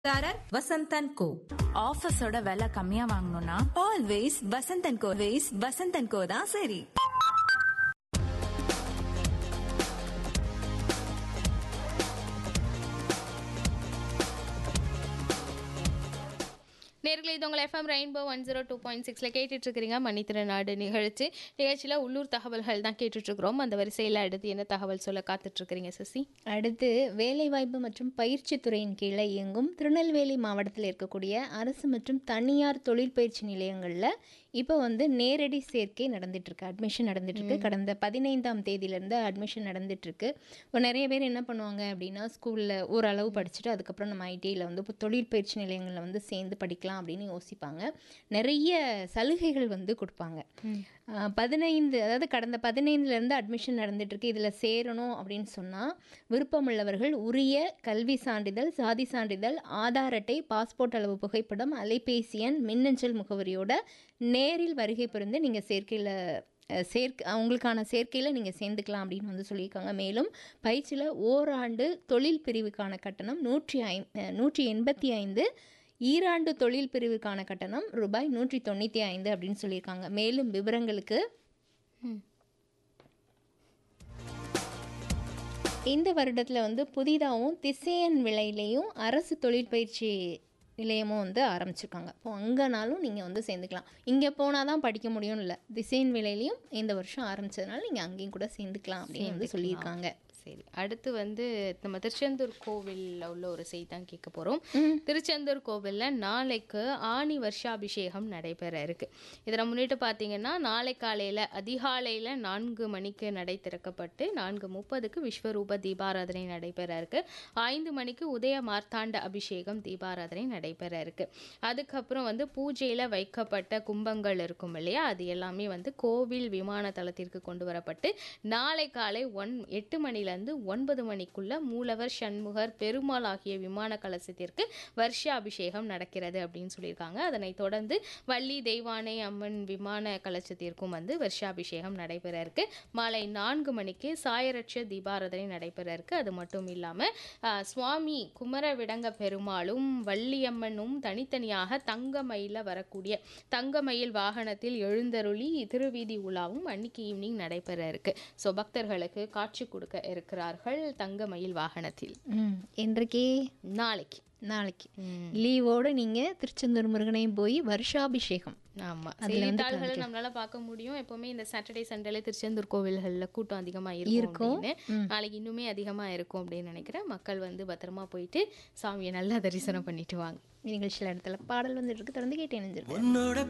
தாரர் வசந்தன் கோ ஆஃபீஸோட விலை கம்மியா வாங்கணும்னா always Vasanthan Co ways Vasanthan Co தான் சரி நேர்களை இது உங்கள் FM Rainbow one zero two point சிக்ஸில் கேட்டுட்டு இருக்கிறீங்க மன்னித்திர நாடு நிகழ்ச்சி நிகழ்ச்சியில் உள்ளூர் தகவல்கள் தான் கேட்டுட்டு இருக்கிறோம் அந்த வரிசையில் அடுத்து என்ன தகவல் சொல்ல காத்துட்டு இருக்கிறீங்க சசி அடுத்து வேலைவாய்ப்பு மற்றும் பயிற்சித் துறையின் கீழே இயங்கும் திருநெல்வேலி மாவட்டத்தில் இருக்கக்கூடிய அரசு மற்றும் தனியார் தொழில் பயிற்சி நிலையங்களில் இப்போ வந்து நேரடி சேர்க்கை நடந்துட்டு இருக்கு அட்மிஷன் நடந்துட்டு இருக்கு கடந்த பதினைந்தாம் தேதியிலேருந்து அட்மிஷன் நடந்துட்டு இருக்கு இப்போ நிறைய பேர் என்ன பண்ணுவாங்க அப்படின்னா ஸ்கூலில் ஓரளவு படிச்சுட்டு அதுக்கப்புறம் நம்ம ஐடிஐயில் வந்து இப்போ தொழில் பயிற்சி நிலையங்களில் வந்து சேர்ந்து படிக்கலாம் அப்படின்னு யோசிப்பாங்க நிறைய சலுகைகள் வந்து கொடுப்பாங்க ஆஹ் பதினைந்து அதாவது கடந்த பதினைந்துலேருந்து அட்மிஷன் நடந்துட்டு இருக்கு இதில் சேரணும் அப்படின்னு சொன்னால் விருப்பமுள்ளவர்கள் உரிய கல்வி சான்றிதழ் சாதி சான்றிதழ் ஆதார் அட்டை பாஸ்போர்ட் அளவு புகைப்படம் அலைபேசி எண் மின்னஞ்சல் முகவரியோட நேரில் வருகை புரிந்து நீங்கள் சேர்க்கையில் சேர்க்க உங்களுக்கான சேர்க்கையில் நீங்கள் சேர்ந்துக்கலாம் அப்படின்னு வந்து சொல்லியிருக்காங்க மேலும் பயிற்சியில் ஓராண்டு தொழில் பிரிவுக்கான கட்டணம் நூற்றி ஐ நூற்றி எண்பத்தி ஐந்து ஈராண்டு தொழில் பிரிவுக்கான கட்டணம் ரூபாய் நூற்றி தொண்ணூற்றி ஐந்து அப்படின்னு சொல்லியிருக்காங்க மேலும் விவரங்களுக்கு இந்த வருடத்தில் வந்து புதிதாகவும் திசையன் விலையிலையும் அரசு தொழிற்பயிற்சி நிலையமும் வந்து ஆரம்பிச்சிருக்காங்க இப்போ அங்கேனாலும் நீங்கள் வந்து சேர்ந்துக்கலாம் இங்கே போனால் தான் படிக்க முடியும்னு இல்லை திசையன் விலையிலையும் இந்த வருஷம் ஆரம்பிச்சதுனால நீங்கள் அங்கேயும் கூட சேர்ந்துக்கலாம் அப்படின்னு வந்து சொல்லியிருக்காங்க சரி அடுத்து வந்து நம்ம திருச்செந்தூர் கோவிலில் உள்ள ஒரு செய்தி தான் கேட்க போகிறோம் திருச்செந்தூர் கோவிலில் நாளைக்கு ஆணி வருஷாபிஷேகம் நடைபெற இருக்கு இதில் முன்னிட்டு பார்த்தீங்கன்னா நாளை காலையில் அதிகாலையில் நான்கு மணிக்கு நடை திறக்கப்பட்டு நான்கு முப்பதுக்கு விஸ்வரூப தீபாராதனை நடைபெற இருக்கு ஐந்து மணிக்கு உதய மார்த்தாண்ட அபிஷேகம் தீபாராதனை நடைபெற இருக்கு அதுக்கப்புறம் வந்து பூஜையில் வைக்கப்பட்ட கும்பங்கள் இருக்கும் இல்லையா அது எல்லாமே வந்து கோவில் விமான தளத்திற்கு கொண்டு வரப்பட்டு நாளை காலை ஒன் எட்டு மணிலேருந்து ஒன்பது மணிக்குள்ள மூலவர் சண்முகர் பெருமாள் ஆகிய விமான கலசத்திற்கு வருஷாபிஷேகம் நடக்கிறது அப்படின்னு சொல்லியிருக்காங்க அதனைத் தொடர்ந்து வள்ளி தெய்வானை அம்மன் விமான கலசத்திற்கும் வந்து வருஷாபிஷேகம் நடைபெற இருக்கு மாலை நான்கு மணிக்கு சாயரட்ச தீபாராதனை நடைபெற இருக்கு அது மட்டும் இல்லாமல் சுவாமி குமரவிடங்க பெருமாளும் வள்ளியம்மனும் தனித்தனியாக தங்கமயில வரக்கூடிய தங்கமயில் வாகனத்தில் எழுந்தருளி திருவீதி உலாவும் அன்னைக்கு ஈவினிங் நடைபெற இருக்கு ஸோ பக்தர்களுக்கு காட்சி கொடுக்க இருக்கிறார்கள் தங்கமயில் வாகனத்தில் ம் இன்றைக்கே நாளைக்கு நாளைக்கு லீவோடு நீங்கள் திருச்செந்தூர் முருகனையும் போய் வருஷாபிஷேகம் ஆமா அதுல வந்து செய்தித்தாள்களை நம்மளால பார்க்க முடியும் எப்பவுமே இந்த சாட்டர்டே சண்டேல திருச்செந்தூர் கோவில்கள்ல கூட்டம் அதிகமா இருக்கும் இருக்கும். அப்படின்னு. நாளைக்கு இன்னுமே அதிகமா இருக்கும் அப்படின்னு நினைக்கிறேன் மக்கள் வந்து பத்திரமா போயிட்டு சாமியை நல்லா தரிசனம் பண்ணிட்டு வாங்க நிகழ்ச்சியில் இடத்துல பாடல் வந்துட்டு இருக்கு தொடர்ந்து கேட்டு இணைஞ்சிருக்கோம் உன்னோட